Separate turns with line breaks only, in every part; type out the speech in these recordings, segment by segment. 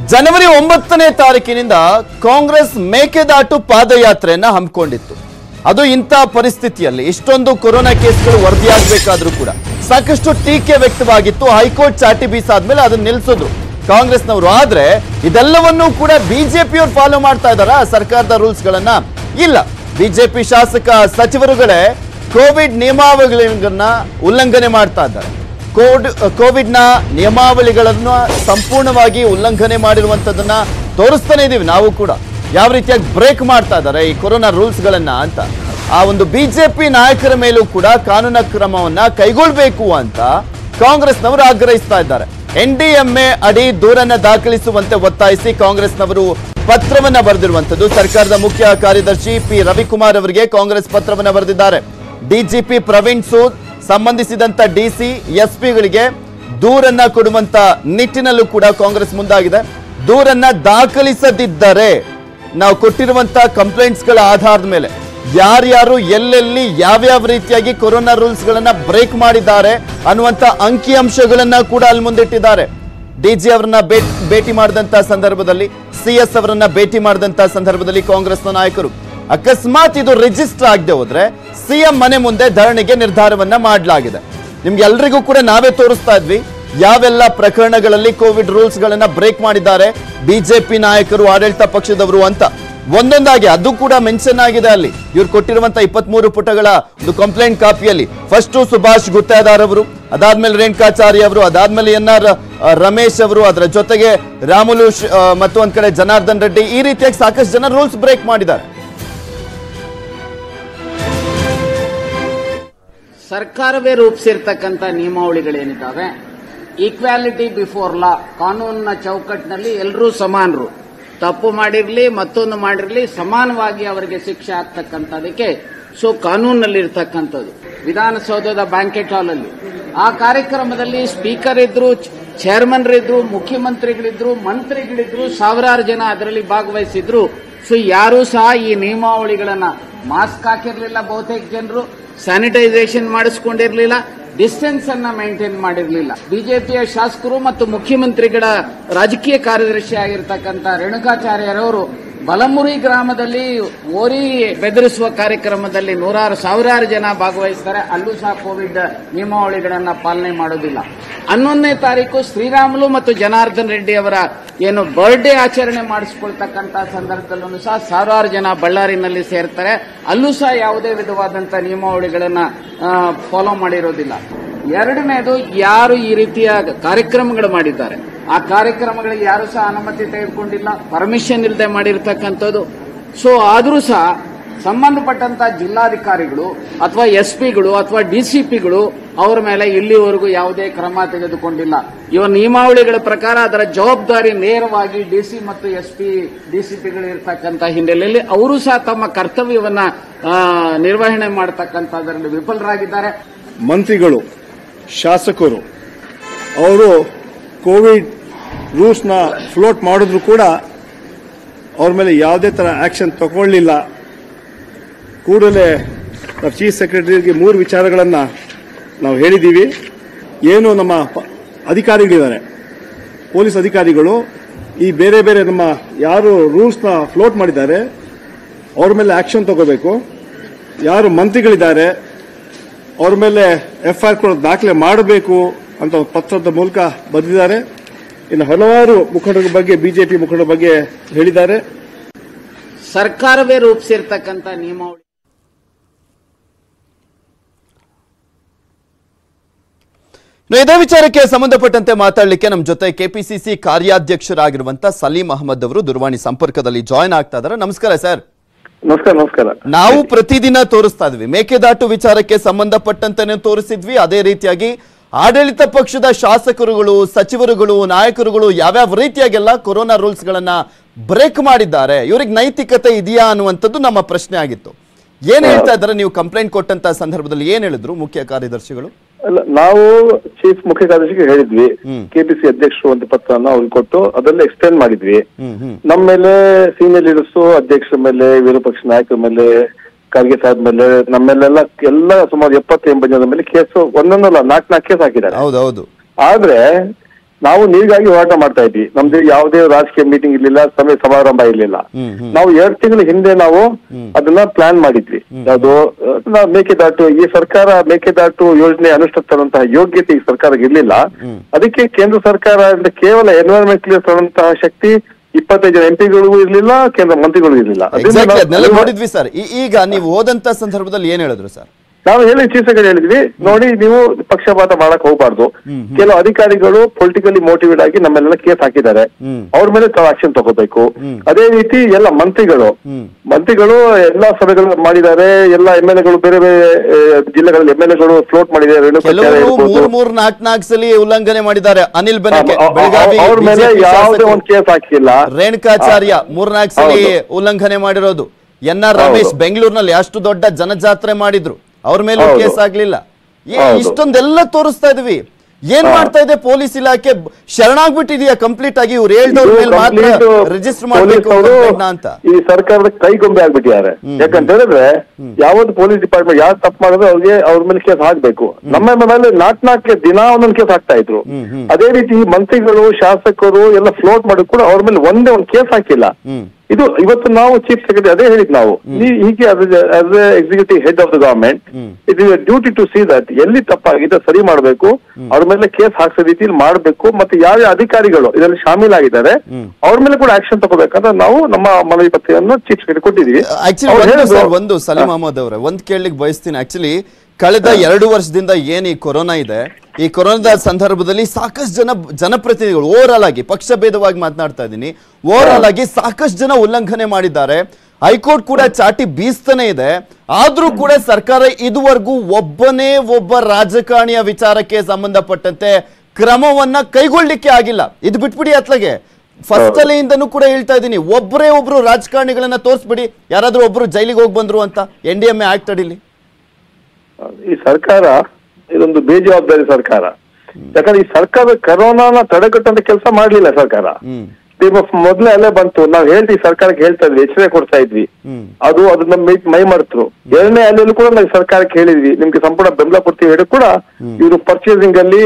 ಜನವರಿ ಒಂಬತ್ತನೇ ತಾರೀಕಿನಿಂದ ಕಾಂಗ್ರೆಸ್ ಮೇಕೆದಾಟು ಪಾದಯಾತ್ರೆಯನ್ನ ಹಮ್ಮಿಕೊಂಡಿತ್ತು ಅದು ಇಂಥ ಪರಿಸ್ಥಿತಿಯಲ್ಲಿ ಇಷ್ಟೊಂದು ಕೊರೋನಾ ಕೇಸ್ಗಳು ವರದಿಯಾಗಬೇಕಾದ್ರೂ ಕೂಡ ಸಾಕಷ್ಟು ಟೀಕೆ ವ್ಯಕ್ತವಾಗಿತ್ತು ಹೈಕೋರ್ಟ್ ಚಾಟಿ ಬೀಸಾದ್ಮೇಲೆ ಅದನ್ನ ನಿಲ್ಲಿಸಿದ್ರು ಕಾಂಗ್ರೆಸ್ನವರು ಆದ್ರೆ ಇದೆಲ್ಲವನ್ನೂ ಕೂಡ ಬಿಜೆಪಿಯವರು ಫಾಲೋ ಮಾಡ್ತಾ ಇದಾರ ಸರ್ಕಾರದ ರೂಲ್ಸ್ ಗಳನ್ನ ಇಲ್ಲ ಬಿಜೆಪಿ ಶಾಸಕ ಸಚಿವರುಗಳೇ ಕೋವಿಡ್ ನಿಯಮಾವಳಿಗಳನ್ನ ಉಲ್ಲಂಘನೆ ಮಾಡ್ತಾ ಇದ್ದಾರೆ ಕೋಡ್ ಕೋವಿಡ್ನ ನಿಯಮಾವಳಿಗಳನ್ನು ಸಂಪೂರ್ಣವಾಗಿ ಉಲ್ಲಂಘನೆ ಮಾಡಿರುವಂಥದ್ದನ್ನ ತೋರಿಸ್ತಾನೆ ಇದೀವಿ ನಾವು ಕೂಡ ಯಾವ ರೀತಿಯಾಗಿ ಬ್ರೇಕ್ ಮಾಡ್ತಾ ಇದ್ದಾರೆ ಈ ಕೊರೋನಾ ರೂಲ್ಸ್ಗಳನ್ನ ಅಂತ ಆ ಒಂದು ಬಿಜೆಪಿ ನಾಯಕರ ಮೇಲೂ ಕೂಡ ಕಾನೂನು ಕ್ರಮವನ್ನ ಕೈಗೊಳ್ಳಬೇಕು ಅಂತ ಕಾಂಗ್ರೆಸ್ನವರು ಆಗ್ರಹಿಸ್ತಾ ಇದ್ದಾರೆ ಎನ್ ಡಿ ಎಂ ಎ ಅಡಿ ದೂರನ್ನ ದಾಖಲಿಸುವಂತೆ ಒತ್ತಾಯಿಸಿ ಕಾಂಗ್ರೆಸ್ನವರು ಪತ್ರವನ್ನ ಬರೆದಿರುವಂತದ್ದು ಸರ್ಕಾರದ ಮುಖ್ಯ ಕಾರ್ಯದರ್ಶಿ ಪಿ ರವಿಕುಮಾರ್ ಅವರಿಗೆ ಕಾಂಗ್ರೆಸ್ ಪತ್ರವನ್ನ ಬರೆದಿದ್ದಾರೆ ಡಿಜಿಪಿ ಪ್ರವೀಣ್ ಸೂದ್ ಸಂಬಂಧಿಸಿದಂತ ಡಿಸಿ ಎಸ್ಪಿಗಳಿಗೆ ದೂರನ್ನ ಕೊಡುವಂತ ನಿಟ್ಟಿನಲ್ಲೂ ಕೂಡ ಕಾಂಗ್ರೆಸ್ ಮುಂದಾಗಿದೆ ದೂರನ್ನ ದಾಖಲಿಸದಿದ್ದರೆ ನಾವು ಕೊಟ್ಟಿರುವಂತ ಕಂಪ್ಲೇಂಟ್ಸ್ ಗಳ ಆಧಾರದ ಮೇಲೆ ಯಾರ್ಯಾರು ಎಲ್ಲೆಲ್ಲಿ ಯಾವ್ಯಾವ ರೀತಿಯಾಗಿ ಕೊರೋನಾ ರೂಲ್ಸ್ ಗಳನ್ನ ಬ್ರೇಕ್ ಮಾಡಿದ್ದಾರೆ ಅನ್ನುವಂತ ಅಂಕಿಅಂಶಗಳನ್ನ ಕೂಡ ಅಲ್ಲಿ ಮುಂದಿಟ್ಟಿದ್ದಾರೆ ಡಿಜಿ ಅವರನ್ನ ಭೇಟ್- ಭೇಟಿ ಮಾಡಿದಂತ ಸಂದರ್ಭದಲ್ಲಿ ಸಿಎಸ್ ಅವರನ್ನ ಭೇಟಿ ಮಾಡಿದಂತ ಸಂದರ್ಭದಲ್ಲಿ ಕಾಂಗ್ರೆಸ್ನ ನಾಯಕರು ಅಕಸ್ಮಾತ್ ಇದು ರಿಜಿಸ್ಟರ್ ಆಗದೆ ಹೋದ್ರೆ ಸಿಎಂ ಮನೆ ಮುಂದೆ ಧರಣಿಗೆ ನಿರ್ಧಾರವನ್ನ ಮಾಡಲಾಗಿದೆ ನಿಮ್ಗೆ ಎಲ್ರಿಗೂ ಕೂಡ ನಾವೇ ತೋರಿಸ್ತಾ ಇದ್ವಿ ಯಾವೆಲ್ಲ ಪ್ರಕರಣಗಳಲ್ಲಿ ಕೋವಿಡ್ ರೂಲ್ಸ್ ಗಳನ್ನ ಬ್ರೇಕ್ ಮಾಡಿದ್ದಾರೆ ಬಿಜೆಪಿ ನಾಯಕರು ಆಡಳಿತ ಪಕ್ಷದವರು ಅಂತ ಒಂದೊಂದಾಗಿ ಅದು ಕೂಡ ಮೆನ್ಷನ್ ಆಗಿದೆ ಅಲ್ಲಿ ಇವ್ರು ಕೊಟ್ಟಿರುವಂತ ಇಪ್ಪತ್ಮೂರು ಪುಟಗಳ ಒಂದು ಕಂಪ್ಲೇಂಟ್ ಕಾಪಿಯಲ್ಲಿ ಫಸ್ಟ್ ಸುಭಾಷ್ ಗುತ್ತೇದಾರ್ ಅವರು ಅದಾದ್ಮೇಲೆ ರೇಣುಕಾಚಾರ್ಯ ಅವರು ಅದಾದ್ಮೇಲೆ ಎನ್ ಆರ್ ರಮೇಶ್ ಅವರು ಅದರ ಜೊತೆಗೆ ರಾಮುಲು ಶ್- ಆ, ಮತ್ತು ಒಂದ್ ಕಡೆ ಜನಾರ್ದನ್ ರೆಡ್ಡಿ ಈ ರೀತಿಯಾಗಿ ಸಾಕಷ್ಟು ಜನ ರೂಲ್ಸ್ ಬ್ರೇಕ್ ಮಾಡಿದ್ದಾರೆ
ಸರ್ಕಾರವೇ ರೂಪಿಸಿರ್ತಕ್ಕಂಥ ನಿಯಮಾವಳಿಗಳೇನಿದ್ದಾವೆ ಈಕ್ವಾಲಿಟಿ ಬಿಫೋರ್ ಲಾ ಕಾನೂನಿನ ಚೌಕಟ್ಟಿನಲ್ಲಿ ಎಲ್ಲರೂ ಸಮಾನರು ತಪ್ಪು ಮಾಡಿರಲಿ ಮತ್ತೊಂದು ಮಾಡಿರಲಿ ಸಮಾನವಾಗಿ ಅವರಿಗೆ ಶಿಕ್ಷೆ ಆಗ್ತಕ್ಕಂಥದಕ್ಕೆ ಸೊ ಕಾನೂನಲ್ಲಿ ಇರ್ತಕ್ಕಂಥದ್ದು ವಿಧಾನಸೌಧದ ಬ್ಯಾಂಕೆಟ್ ಹಾಲ್ ಅಲ್ಲಿ ಆ ಕಾರ್ಯಕ್ರಮದಲ್ಲಿ ಸ್ಪೀಕರ್ ಇದ್ರು ಚೇರ್ಮನ್ ಇದ್ರು ಮುಖ್ಯಮಂತ್ರಿಗಳಿದ್ರು ಮಂತ್ರಿಗಳಿದ್ರು ಸಾವಿರಾರು ಜನ ಅದರಲ್ಲಿ ಭಾಗವಹಿಸಿದ್ರು ಸೊ ಯಾರೂ ಸಹ ಈ ನಿಯಮಾವಳಿಗಳನ್ನ ಮಾಸ್ಕ್ ಹಾಕಿರ್ಲಿಲ್ಲ ಬಹುತೇಕ ಜನರು ಸ್ಯಾನಿಟೈಸೇಷನ್ ಮಾಡಿಸ್ಕೊಂಡಿರ್ಲಿಲ್ಲ ಡಿಸ್ಟೆನ್ಸ್ ಅನ್ನ ಮೇಂಟೈನ್ ಮಾಡಿರಲಿಲ್ಲ ಬಿಜೆಪಿಯ ಶಾಸಕರು ಮತ್ತು ಮುಖ್ಯಮಂತ್ರಿಗಳ ರಾಜಕೀಯ ಕಾರ್ಯದರ್ಶಿ ಆಗಿರ್ತಕ್ಕಂಥ ರೇಣುಕಾಚಾರ್ಯರವರು ಬಲಮುರಿ ಗ್ರಾಮದಲ್ಲಿ ಓರಿ ಬೆದರಿಸುವ ಕಾರ್ಯಕ್ರಮದಲ್ಲಿ ನೂರಾರು ಸಾವಿರಾರು ಜನ ಭಾಗವಹಿಸ್ತಾರೆ ಅಲ್ಲೂ ಸಹ ಕೋವಿಡ್ ನಿಯಮಾವಳಿಗಳನ್ನ ಪಾಲನೆ ಮಾಡೋದಿಲ್ಲ ಹನ್ನೊಂದನೇ ತಾರೀಕು ಶ್ರೀರಾಮುಲು ಮತ್ತು ಜನಾರ್ದನ್ ರೆಡ್ಡಿ ಅವರ ಏನು ಬರ್ಡೇ ಆಚರಣೆ ಮಾಡಿಸ್ಕೊಳ್ತಕ್ಕಂಥ ಸಂದರ್ಭದಲ್ಲೂ ಸಹ ಸಾವಿರಾರು ಜನ ಬಳ್ಳಾರಿನಲ್ಲಿ ಸೇರ್ತಾರೆ ಅಲ್ಲೂ ಸಹ ಯಾವುದೇ ವಿಧವಾದಂಥ ನಿಯಮಾವಳಿಗಳನ್ನ ಫಾಲೋ ಮಾಡಿರೋದಿಲ್ಲ ಎರಡನೇದು ಯಾರು ಈ ರೀತಿಯ ಕಾರ್ಯಕ್ರಮಗಳು ಮಾಡಿದ್ದಾರೆ ಆ ಕಾರ್ಯಕ್ರಮಗಳಿಗೆ ಯಾರು ಸಹ ಅನುಮತಿ ತೆಗೆದುಕೊಂಡಿಲ್ಲ ಪರ್ಮಿಷನ್ ಇಲ್ಲದೆ ಮಾಡಿರ್ತಕ್ಕಂಥದ್ದು ಸೊ ಆದರೂ ಸಹ ಸಂಬಂಧಪಟ್ಟಂತ ಜಿಲ್ಲಾಧಿಕಾರಿಗಳು ಅಥವಾ ಎಸ್ ಪಿಗಳು ಅಥವಾ ಡಿಸಿಪಿಗಳು ಅವರ ಮೇಲೆ ಇಲ್ಲಿವರೆಗೂ ಯಾವುದೇ ಕ್ರಮ ತೆಗೆದುಕೊಂಡಿಲ್ಲ ಇವ ನಿಯಮಾವಳಿಗಳ ಪ್ರಕಾರ ಅದರ ಜವಾಬ್ದಾರಿ ನೇರವಾಗಿ ಡಿಸಿ ಮತ್ತು ಎಸ್ ಪಿ ಡಿಸಿಪಿಗಳು ಇರತಕ್ಕಂತ ಹಿನ್ನೆಲೆಯಲ್ಲಿ ಅವರು ಸಹ ತಮ್ಮ ಕರ್ತವ್ಯವನ್ನ ಆ, ನಿರ್ವಹಣೆ ಮಾಡತಕ್ಕಂಥದ್ರಲ್ಲಿ ವಿಫಲರಾಗಿದ್ದಾರೆ
ಮಂತ್ರಿಗಳು ಶಾಸಕರು ಅವರು ಕೋವಿಡ್ ರೂಲ್ಸ್ನ ಫ್ಲೋಟ್ ಮಾಡಿದ್ರು ಕೂಡ ಅವ್ರ ಮೇಲೆ ಯಾವುದೇ ಥರ ಆಕ್ಷನ್ ತಗೊಳ್ಳಿಲ್ಲ ಕೂಡಲೇ ನಾವು ಚೀಫ್ ಸೆಕ್ರೆಟರಿಗೆ ಮೂರು ವಿಚಾರಗಳನ್ನು ನಾವು ಹೇಳಿದ್ದೀವಿ ಏನು ನಮ್ಮ ಪ- ಅಧಿಕಾರಿಗಳಿದ್ದಾರೆ ಪೊಲೀಸ್ ಅಧಿಕಾರಿಗಳು ಈ ಬೇರೆ ಬೇರೆ ನಮ್ಮ ಯಾರು ರೂಲ್ಸ್ನ ಫ್ಲೋಟ್ ಮಾಡಿದ್ದಾರೆ ಅವ್ರ ಮೇಲೆ ಆಕ್ಷನ್ ತಗೋಬೇಕು ಯಾರು ಮಂತ್ರಿಗಳಿದ್ದಾರೆ ಅವ್ರ ಮೇಲೆ ಎಫ್ ಐ ಆರ್ ದಾಖಲೆ ಮಾಡಬೇಕು ಅಂತ ಒಂದು ಪತ್ರದ ಮೂಲಕ ಬರೆದಿದ್ದಾರೆ ಇನ್ನು ಹಲವಾರು ಮುಖಂಡರ ಬಗ್ಗೆ ಬಿಜೆಪಿ ಮುಖಂಡರ ಬಗ್ಗೆ ಹೇಳಿದ್ದಾರೆ
ಸರ್ಕಾರವೇ ರೂಪಿಸಿರ್ತಕ್ಕಂಥ ನಿಯಮಾವಳಿ
ಇನ್ನು ಇದೇ ವಿಚಾರಕ್ಕೆ ಸಂಬಂಧಪಟ್ಟಂತೆ ಮಾತಾಡಲಿಕ್ಕೆ ನಮ್ಮ ಜೊತೆ ಕೆಪಿಸಿಸಿ ಕಾರ್ಯಾಧ್ಯಕ್ಷರಾಗಿರುವಂತ ಸಲೀಂ ಅಹಮದ್ ಅವರು ದೂರವಾಣಿ ಸಂಪರ್ಕದಲ್ಲಿ ಜಾಯ್ನ್ ಆಗ್ತಾ ಇದ್ದಾರೆ ನಮಸ್ಕಾರ ಸರ್
ನಮಸ್ಕಾರ ನಮಸ್ಕಾರ
ನಾವು ಪ್ರತಿದಿನ ತೋರಿಸ್ತಾ ಇದ್ವಿ ಮೇಕೆದಾಟು ವಿಚಾರಕ್ಕೆ ಸಂಬಂಧಪಟ್ಟಂತೆನೆ ತೋರಿಸಿದ್ವಿ ಅದೇ ರೀತಿಯಾಗಿ ಆಡಳಿತ ಪಕ್ಷದ ಶಾಸಕರುಗಳು ಸಚಿವರುಗಳು ನಾಯಕರುಗಳು ಯಾವ್ಯಾವ ರೀತಿಯಾಗೆಲ್ಲ ಕೊರೋನಾ ರೂಲ್ಸ್ ಗಳನ್ನ ಬ್ರೇಕ್ ಮಾಡಿದ್ದಾರೆ ಇವ್ರಿಗೆ ನೈತಿಕತೆ ಇದೆಯಾ ಅನ್ನುವಂಥದ್ದು ನಮ್ಮ ಪ್ರಶ್ನೆ ಆಗಿತ್ತು ಏನ್ ಹೇಳ್ತಾ ಇದ್ದಾರೆ ನೀವು ಕಂಪ್ಲೇಂಟ್ ಕೊಟ್ಟಂತ ಸಂದರ್ಭದಲ್ಲಿ ಏನ್ ಹೇಳಿದ್ರು ಮುಖ್ಯ ಕಾರ್ಯದರ್ಶಿಗಳು
ಅಲ್ಲ ನಾವು ಚೀಫ್ ಮುಖ್ಯ ಕಾರ್ಯದರ್ಶಿಗೆ ಹೇಳಿದ್ವಿ
ಹ್ಮ್.
ಕೆಪಿಸಿ ಅಧ್ಯಕ್ಷರು ಒಂದು ಪತ್ರನ ಅವ್ರಿಗೆ ಕೊಟ್ಟು ಅದನ್ನ ಎಕ್ಸ್ಟೆಂಡ್ ಮಾಡಿದ್ವಿ
ಹ್ಮ್ ಹ್ಮ್
ನಮ್ಮ ಮೇಲೆ ಸೀನಿಯರ್ ಲೀಡರ್ಸ್ ಅಧ್ಯಕ್ಷರ ಮೇಲೆ ವಿರೋಧ ಪಕ್ಷ ನಾಯಕರ ಮೇಲೆ ಖರ್ಗೆ ಸಾಹೇಬ್ ಮೇಲೆ ನಮ್ಮೇಲೆಲ್ಲ ಎಲ್ಲ ಸುಮಾರು ಎಪ್ಪತ್ತು ಎಂಬತ್ತು ಜನರ ಮೇಲೆ ಕೇಸ್ ಒಂದೊಂದಲ್ಲ ನಾಲ್ಕು ನಾಲ್ಕು ಕೇಸ್ ಹಾಕಿದ್ದಾರೆ
ಹೌದೌದು
ಆದ್ರೆ ನಾವು ನೀರಿಗಾಗಿ ಹೋರಾಟ ಮಾಡ್ತಾ ಇದ್ವಿ ನಮ್ದು ಯಾವುದೇ ರಾಜಕೀಯ ಮೀಟಿಂಗ್ ಇರ್ಲಿಲ್ಲ ಸಮಯ ಸಮಾರಂಭ ಇರ್ಲಿಲ್ಲ ನಾವು ಎರಡ್ ತಿಂಗಳ ಹಿಂದೆ ನಾವು ಅದನ್ನ ಪ್ಲಾನ್ ಮಾಡಿದ್ವಿ ಅದು ನಾವು ಮೇಕೆದಾಟು ಈ ಸರ್ಕಾರ ಮೇಕೆದಾಟು ಯೋಜನೆ ಅನುಷ್ಠಾನ ತರುವಂತಹ ಯೋಗ್ಯತೆ ಈ ಸರ್ಕಾರಕ್ಕೆ ಇರ್ಲಿಲ್ಲ ಅದಕ್ಕೆ ಕೇಂದ್ರ ಸರ್ಕಾರ ಅಂದ್ರೆ ಕೇವಲ ಎನ್ವೈರನ್ಮೆಂಟ್ ಕ್ಲಿಯರ್ ತರುವಂತಹ ಶಕ್ತಿ ಇಪ್ಪತ್ತೈದು ಜನ ಎಂಪಿಗಳಿಗೂ ಇರ್ಲಿಲ್ಲ ಕೇಂದ್ರ ಮಂತ್ರಿಗಳಿಗೂ ಇರ್ಲಿಲ್ಲ ಅದರಿಂದ
ಎಕ್ಸಾಕ್ಟ್ಲಿ
ನಾವು-
ಅದನ್ನೆಲ್ಲ ನೋಡಿದ್ವಿ ಸರ್ ಈಗ ನೀವು ಹೋದಂತ ಸಂದರ್ಭದಲ್ಲಿ ಏನ್ ಹೇಳಿದ್ರು ಸರ್
ನಾವು ಹೇಳಿ ಚೀಫ್ ಸೆಕ್ರೆಟರಿ ಹೇಳಿದ್ವಿ ನೋಡಿ ನೀವು ಪಕ್ಷಪಾತ ಮಾಡಕ್ ಹೋಗ್ಬಾರ್ದು ಕೆಲವು ಅಧಿಕಾರಿಗಳು ಪೊಲಿಟಿಕಲಿ ಮೋಟಿವೇಟ್ ಆಗಿ ನಮ್ಮೆಲ್ಲ ಕೇಸ್ ಹಾಕಿದ್ದಾರೆ ಅವ್ರ ಮೇಲೆ ತಾವು ಆಕ್ಷನ್ ತಗೋಬೇಕು ಅದೇ ರೀತಿ ಎಲ್ಲ ಮಂತ್ರಿಗಳು ಮಂತ್ರಿಗಳು ಎಲ್ಲಾ ಸಭೆಗಳು ಮಾಡಿದ್ದಾರೆ ಎಲ್ಲ ಎಂ ಎಲ್ ಎಗಳು ಬೇರೆ ಬೇರೆ ಆ, ಜಿಲ್ಲೆಗಳಲ್ಲಿ ಎಂ ಎಲ್ ಎಗಳು ಫ್ಲೋಟ್ ಮಾಡಿದ್ದಾರೆ ರೇಣುಕಾಚಾರ್ಯ
ಕೆಲವರು
ಇರ್ಬೋದು.
ಮೂರ್ ಮೂರ್ ನಾಲ್ಕ್ ನಾಲ್ಕು ಸಲ ಉಲ್ಲಂಘನೆ ಮಾಡಿದ್ದಾರೆ ಅನಿಲ್ ಬೆನಕೆ
ಆ, ಆ,
ಬೆಳಗಾವಿ
ಅವ್ರ ಮೇಲೆ
BJP
ಯಾವುದೇ
ಶಾಸಕರು.
ಒಂದು ಕೇಸ್ ಹಾಕಿಲ್ಲ
ರೇಣುಕಾಚಾರ್ಯ ಮೂರ್ನಾಲ್ಕು ಸಲ
ಹೌದು.
ಉಲ್ಲಂಘನೆ ಮಾಡಿರೋದು ಎನ್ ಆರ್ ರಮೇಶ್ ಬೆಂಗಳೂರಿನಲ್ಲಿ ಅಷ್ಟು ದೊಡ್ಡ ಜನಜಾತ್ರೆ ಮಾಡಿದ್ರು ಅವ್ರ ಮೇಲೂ
ಹೌದು.
ಕೇಸ್ ಆಗ್ಲಿಲ್ಲ ಏ,
ಹೌದು.
ಇಷ್ಟೊಂದೆಲ್ಲ ತೋರಿಸ್ತಾ ಇದೀವಿ ಏನ್ ಮಾಡ್ತಾ ಇದೆ ಪೊಲೀಸ್ ಇಲಾಖೆ ಬ- ಶರಣಾಗ್ಬಿಟ್ಟಿದೆಯಾ ಕಂಪ್ಲೀಟ್ ಆಗಿ ಇವ್ರು ಹೇಳ್ದವ್ರ ಮೇಲೆ ಮಾತ್ರ ರಿಜಿಸ್ಟರ್ ಮಾಡ್ಬೇಕು
ಪೊಲೀಸ್
complaint ನ ಅಂತ
ಈ ಸರ್ಕಾರದ ಕೈಗೊಂಬೆ ಆಗ್ಬಿಟ್ಟಿದ್ದಾರೆ ಯಾಕಂತ ಹೇಳಿದ್ರೆ ಯಾವತ್ತು ಪೊಲೀಸ್ ಡಿಪಾರ್ಟ್ಮೆಂಟ್ ಯಾರು ತಪ್ಪು ಮಾಡಿದ್ರೆ ಅವ್ರಿಗೆ ಅವ್ರ ಮೇಲೆ ಕೇಸ್ ಹಾಕ್ಬೇಕು ನಮ್ಮ ಮೇಲೆ ನಾಲ್ಕು ನಾಲ್ಕು ದಿನ ಒಂದೊಂದು ಕೇಸ್ ಹಾಕ್ತಾ ಇದ್ರು ಅದೇ ರೀತಿ ಈ ಮಂತ್ರಿಗಳು ಶಾಸಕರು ಎಲ್ಲ ಫ್ಲೋಟ್ ಮಾಡಿ ಕೂಡ ಅವ್ರ ಮೇಲೆ ಒಂದೇ ಒಂದು ಕೇಸ್ ಹಾಕಿಲ್ಲ ಇದು ಇವತ್ತು ನಾವು ಚೀಫ್ ಸೆಕ್ರೆಟರಿ ಅದೇ ಹೇಳಿದ್ ನಾವು ಈ- ಹೀಗೆ as a executive head of the government it is duty to see that ಎಲ್ಲಿ ತಪ್ಪಾಗಿದೆ ಸರಿ ಮಾಡಬೇಕು ಅವ್ರ ಮೇಲೆ ಕೇಸ್ ಹಾಕ್ಸೋ ರೀತಿಯಲ್ಲಿ ಮಾಡಬೇಕು ಮತ್ತೆ ಯಾವ ಅಧಿಕಾರಿಗಳು ಇದರಲ್ಲಿ ಶಾಮೀಲಾಗಿದ್ದಾರೆ ಅವ್ರ ಮೇಲೆ ಕೂಡ ಆಕ್ಷನ್ ತಗೋಬೇಕಂತ ನಾವು ನಮ್ಮ ಮನವಿ ಪತ್ರವನ್ನು ಚೀಫ್ ಸೆಕ್ರೆಟರಿ ಕೊಟ್ಟಿದೀವಿ
ಆಕ್ಚುಲಿ
ಅವ್ರು
ಒಂದು
ಹೇಳಿದ್ರು-
ಸರ್ ಒಂದು ಸಲೀಂ ಅಹಮದ್ ಅವರೇ ಒಂದ್ ಕೇಳಲಿಕ್ಕೆ ಬಯಸ್ತೀನಿ ಆಕ್ಚುಲಿ ಕಳೆದ ಎರಡು ವರ್ಷದಿಂದ ಏನ್ ಈ ಕೊರೋನಾ ಇದೆ ಈ ಕೊರೋನಾದ ಸಂದರ್ಭದಲ್ಲಿ ಸಾಕಷ್ಟು ಜನ ಜನಪ್ರತಿನಿಧಿಗಳು ಓವರ್ ಆಲ್ ಆಗಿ ಪಕ್ಷ ಭೇದವಾಗಿ ಮಾತನಾಡ್ತಾ ಇದ್ದೀನಿ ಓವರ್ ಆಲ್ ಆಗಿ ಸಾಕಷ್ಟು ಜನ ಉಲ್ಲಂಘನೆ ಮಾಡಿದ್ದಾರೆ ಹೈಕೋರ್ಟ್ ಕೂಡ ಚಾಟಿ ಬೀಸ್ತಾನೆ ಇದೆ ಆದ್ರೂ ಕೂಡ ಸರ್ಕಾರ ಇದುವರೆಗೂ ಒಬ್ಬನೇ ಒಬ್ಬ ರಾಜಕಾರಣಿಯ ವಿಚಾರಕ್ಕೆ ಸಂಬಂಧಪಟ್ಟಂತೆ ಕ್ರಮವನ್ನ ಕೈಗೊಳ್ಳಿಕ್ಕೆ ಆಗಿಲ್ಲ ಇದು ಬಿಟ್ಬಿಡಿ ಅತ್ಲಗೆ ಫಸ್ಟ್ ಅಲೆಯಿಂದನೂ ಕೂಡ ಹೇಳ್ತಾ ಇದ್ದೀನಿ ಒಬ್ಬರೇ ಒಬ್ರು ರಾಜಕಾರಣಿಗಳನ್ನ ತೋರಿಸ್ಬಿಡಿ ಯಾರಾದ್ರೂ ಒಬ್ರು ಜೈಲಿಗೆ ಹೋಗಿ ಬಂದ್ರು ಅಂತ N D M A act ಅಡಿಲಿ
ಈ ಸರ್ಕಾರ ಇದೊಂದು ಬೇಜವಾಬ್ದಾರಿ ಸರ್ಕಾರ ಯಾಕಂದ್ರೆ ಈ ಸರ್ಕಾರ ಕರೋನಾನ ತಡೆಗಟ್ಟಂತ ಕೆಲಸ ಮಾಡ್ಲಿಲ್ಲ ಸರ್ಕಾರ ನಿಮ್ಮ ಮೊದ್ಲೇ ಅಲ್ಲೇ ಬಂತು ನಾವ್ ಹೇಳ್ತೀವಿ ಸರ್ಕಾರಕ್ಕೆ ಹೇಳ್ತಾ ಇದ್ವಿ ಎಚ್ಚರಿಕೆ ಕೊಡ್ತಾ ಇದ್ವಿ ಅದು ಅದನ್ನ ಮೈ ಮೈ ಮರೆತರು ಎರಡನೇ ಅಲೆಯಲ್ಲೂ ಕೂಡ ನಾವು ಸರ್ಕಾರಕ್ಕೆ ಹೇಳಿದ್ವಿ ನಿಮ್ಗೆ ಸಂಪೂರ್ಣ ಬೆಂಬಲ ಕೊಡ್ತೀವಿ ಹೇಳಿ ಕೂಡ ಇವರು ಪರ್ಚೇಸಿಂಗ್ ಅಲ್ಲಿ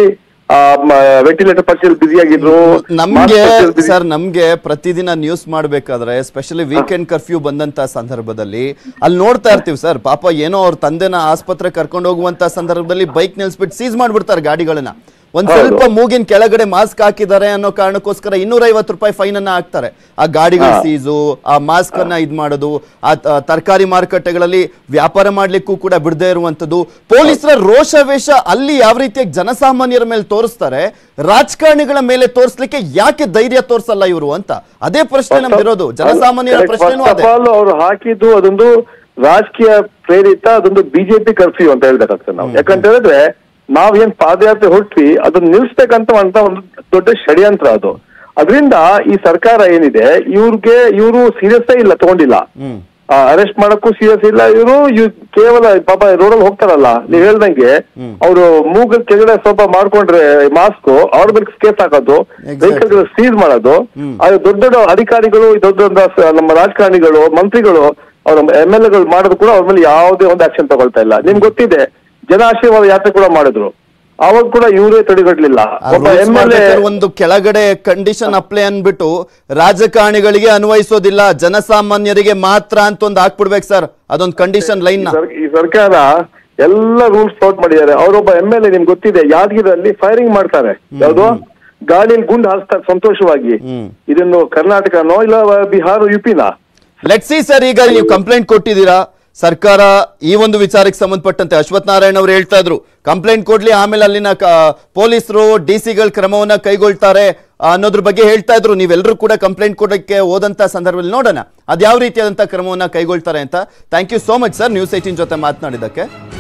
ವೆಂಟಿಲೇಟರ್ ಪರ್ಚೇಸ್ ಬಿಸಿ ಆಗಿದ್ರು
ನಮ್ಗೆ
mask purchase busy-
ಸರ್ ನಮ್ಗೆ ಪ್ರತಿದಿನ ನ್ಯೂಸ್ ಮಾಡ್ಬೇಕಾದ್ರೆ ಸ್ಪೆಷಲಿ ವೀಕೆಂಡ್ ಕರ್ಫ್ಯೂ ಬಂದಂತ ಸಂದರ್ಭದಲ್ಲಿ ಅಲ್ಲಿ ನೋಡ್ತಾ ಇರ್ತೀವಿ ಸರ್ ಪಾಪ ಏನೋ ಅವ್ರ ತಂದೆನ ಆಸ್ಪತ್ರೆ ಕರ್ಕೊಂಡು ಹೋಗುವಂತ ಸಂದರ್ಭದಲ್ಲಿ ಬೈಕ್ ನಿಲ್ಸ್ಬಿಟ್ಟು ಸೀಸ್ ಮಾಡ್ಬಿಡ್ತಾರೆ ಗಾಡಿಗಳನ್ನ ಒಂದ್
ಹೌದು.
ಸ್ವಲ್ಪ ಮೂಗಿನ ಕೆಳಗಡೆ ಮಾಸ್ಕ್ ಹಾಕಿದ್ದಾರೆ ಅನ್ನೋ ಕಾರಣಕ್ಕೋಸ್ಕರ ಇನ್ನೂರ ಐವತ್ತು ರೂಪಾಯಿ ಫೈನ್ ಅನ್ನ ಹಾಕ್ತಾರೆ ಆ ಗಾಡಿಗಳ
ಹಾ.
ಸೀಸು ಆ ಮಾಸ್ಕ್ ಅನ್ನ ಇದ್ ಮಾಡೋದು ಆ ತ- ತರಕಾರಿ ಮಾರುಕಟ್ಟೆಗಳಲ್ಲಿ ವ್ಯಾಪಾರ ಮಾಡ್ಲಿಕ್ಕೂ ಕೂಡ ಬಿಡದೇ ಇರುವಂತದ್ದು ಪೊಲೀಸರ ರೋಷವೇಷ ಅಲ್ಲಿ ಯಾವ ರೀತಿಯಾಗಿ ಜನಸಾಮಾನ್ಯರ ಮೇಲೆ ತೋರಿಸ್ತಾರೆ ರಾಜಕಾರಣಿಗಳ ಮೇಲೆ ತೋರಿಸ್ಲಿಕ್ಕೆ ಯಾಕೆ ಧೈರ್ಯ ತೋರಿಸಲ್ಲ ಇವರು ಅಂತ ಅದೇ ಪ್ರಶ್ನೆ ನಮ್ದಿರೋದು ಜನಸಾಮಾನ್ಯರ
Correct.
ಪ್ರಶ್ನೆನೂ
First
ಅದೇ
of all, ಅವ್ರು ಹಾಕಿದ್ದು ಅದೊಂದು ರಾಜಕೀಯ ಪ್ರೇರಿತ ಅದೊಂದು ಬಿಜೆಪಿ ಕರ್ಫ್ಯೂ ಅಂತ ಹೇಳ್ಬೇಕಾಗ್ತದೆ ನಾವು ಯಾಕಂತ ಹೇಳಿದ್ರೆ ನಾವ್ ಏನ್ ಪಾದಯಾತ್ರೆ ಹೊರಟ್ವಿ ಅದನ್ನ ನಿಲ್ಸ್ಬೇಕಂತ ಅಂತ ಒಂದು ದೊಡ್ಡ ಷಡ್ಯಂತ್ರ ಅದು ಅದರಿಂದ ಈ ಸರ್ಕಾರ ಏನಿದೆ ಇವ್ರಿಗೆ ಇವರು ಸೀರಿಯಸ್ ಇಲ್ಲ ತಗೊಂಡಿಲ್ಲ ಅರೆಸ್ಟ್ ಮಾಡಕ್ಕೂ ಸೀರಿಯಸ್ ಇಲ್ಲ ಇವರು ಕೇವಲ ಪಾಪ ರೋಡಲ್ಲಿ ಹೋಗ್ತಾರಲ್ಲ ನೀವ್ ಹೇಳ್ದಂಗೆ ಅವರು ಮೂಗ ಕೆಳಗಡೆ ಸ್ವಲ್ಪ ಮಾಡ್ಕೊಂಡ್ರೆ ಮಾಸ್ಕ್ ಅವ್ರ ಮೇಲೆ ಕೇಸ್ ಹಾಕೋದು
Exactly.
ವೆಹಿಕಲ್ ಸೀಸ್ ಮಾಡೋದು ಅದು ದೊಡ್ಡ ದೊಡ್ಡ ಅಧಿಕಾರಿಗಳು ದೊಡ್ಡ ದೊಡ್ಡ ಸ- ನಮ್ಮ ರಾಜಕಾರಣಿಗಳು ಮಂತ್ರಿಗಳು ಅವ್ರ ಎಂ ಎಲ್ ಎಗಳು ಮಾಡೋದು ಕೂಡ ಅವ್ರ ಮೇಲೆ ಯಾವುದೇ ಒಂದು ಆಕ್ಷನ್ ತಗೊಳ್ತಾ ಇಲ್ಲ ನಿಮ್ಗೆ ಗೊತ್ತಿದೆ ಜನ ಆಶೀರ್ವಾದ ಯಾತ್ರೆ ಕೂಡ ಮಾಡಿದ್ರು ಅವಾಗ ಕೂಡ ಇವರೇ ತಡೆಗಟ್ಟಲಿಲ್ಲ
ಆ
ಒಬ್ಬ
rules
ಎಂ ಎಲ್ ಎ
ಮಾಡ್ಬೇಕಾದ್ರೆ ಒಂದು ಕೆಳಗಡೆ ಕಂಡೀಷನ್ ಅಪ್ಲೈ ಅನ್ಬಿಟ್ಟು ರಾಜಕಾರಣಿಗಳಿಗೆ ಅನ್ವಯಿಸೋದಿಲ್ಲ ಜನಸಾಮಾನ್ಯರಿಗೆ ಮಾತ್ರ ಅಂತ ಒಂದು ಹಾಕ್ಬಿಡ್ಬೇಕು ಸರ್ ಅದೊಂದು ಕಂಡೀಷನ್ ಲೈನ್ ನ
ಈ ಸರ್ಕಾರ ಎಲ್ಲ ರೂಲ್ಸ್ ಔಟ್ ಮಾಡಿದ್ದಾರೆ ಅವರೊಬ್ಬ ಎಂ ಎಲ್ ಎ ನಿಮ್ಗೆ ಗೊತ್ತಿದೆ ಯಾದಗಿರಲ್ಲಿ ಫೈರಿಂಗ್ ಮಾಡ್ತಾರೆ ಯಾವ್ದು ಗಾಳಿಯಲ್ಲಿ ಗುಂಡು ಹಾರಿಸ್ತಾರೆ ಸಂತೋಷವಾಗಿ ಇದನ್ನು ಕರ್ನಾಟಕನೋ ಇಲ್ಲ ಬಿಹಾರ ಯುಪಿನಾ
ಲೆಟ್ ಸಿ ಸರ್ ಈಗ ನೀವು ಕಂಪ್ಲೇಂಟ್ ಕೊಟ್ಟಿದ್ದೀರಾ ಸರ್ಕಾರ ಈ ಒಂದು ವಿಚಾರಕ್ಕೆ ಸಂಬಂಧಪಟ್ಟಂತೆ ಅಶ್ವಥ್ ನಾರಾಯಣ್ ಅವರು ಹೇಳ್ತಾ ಇದ್ರು ಕಂಪ್ಲೇಂಟ್ ಕೊಡ್ಲಿ ಆಮೇಲೆ ಅಲ್ಲಿನ ಪೊಲೀಸರು ಡಿ ಸಿಗಳ ಕ್ರಮವನ್ನ ಕೈಗೊಳ್ತಾರೆ ಆ, ಅನ್ನೋದ್ರ ಬಗ್ಗೆ ಹೇಳ್ತಾ ಇದ್ರು ನೀವೆಲ್ಲರೂ ಕೂಡ ಕಂಪ್ಲೇಂಟ್ ಕೊಡಕ್ಕೆ ಹೋದಂತ ಸಂದರ್ಭದಲ್ಲಿ ನೋಡೋಣ ಅದ್ಯಾವ ರೀತಿಯಾದಂತ ಕ್ರಮವನ್ನ ಕೈಗೊಳ್ತಾರೆ ಅಂತ thank you so much sir News eighteen ಜೊತೆ ಮಾತನಾಡಿದ್ದಕ್ಕೆ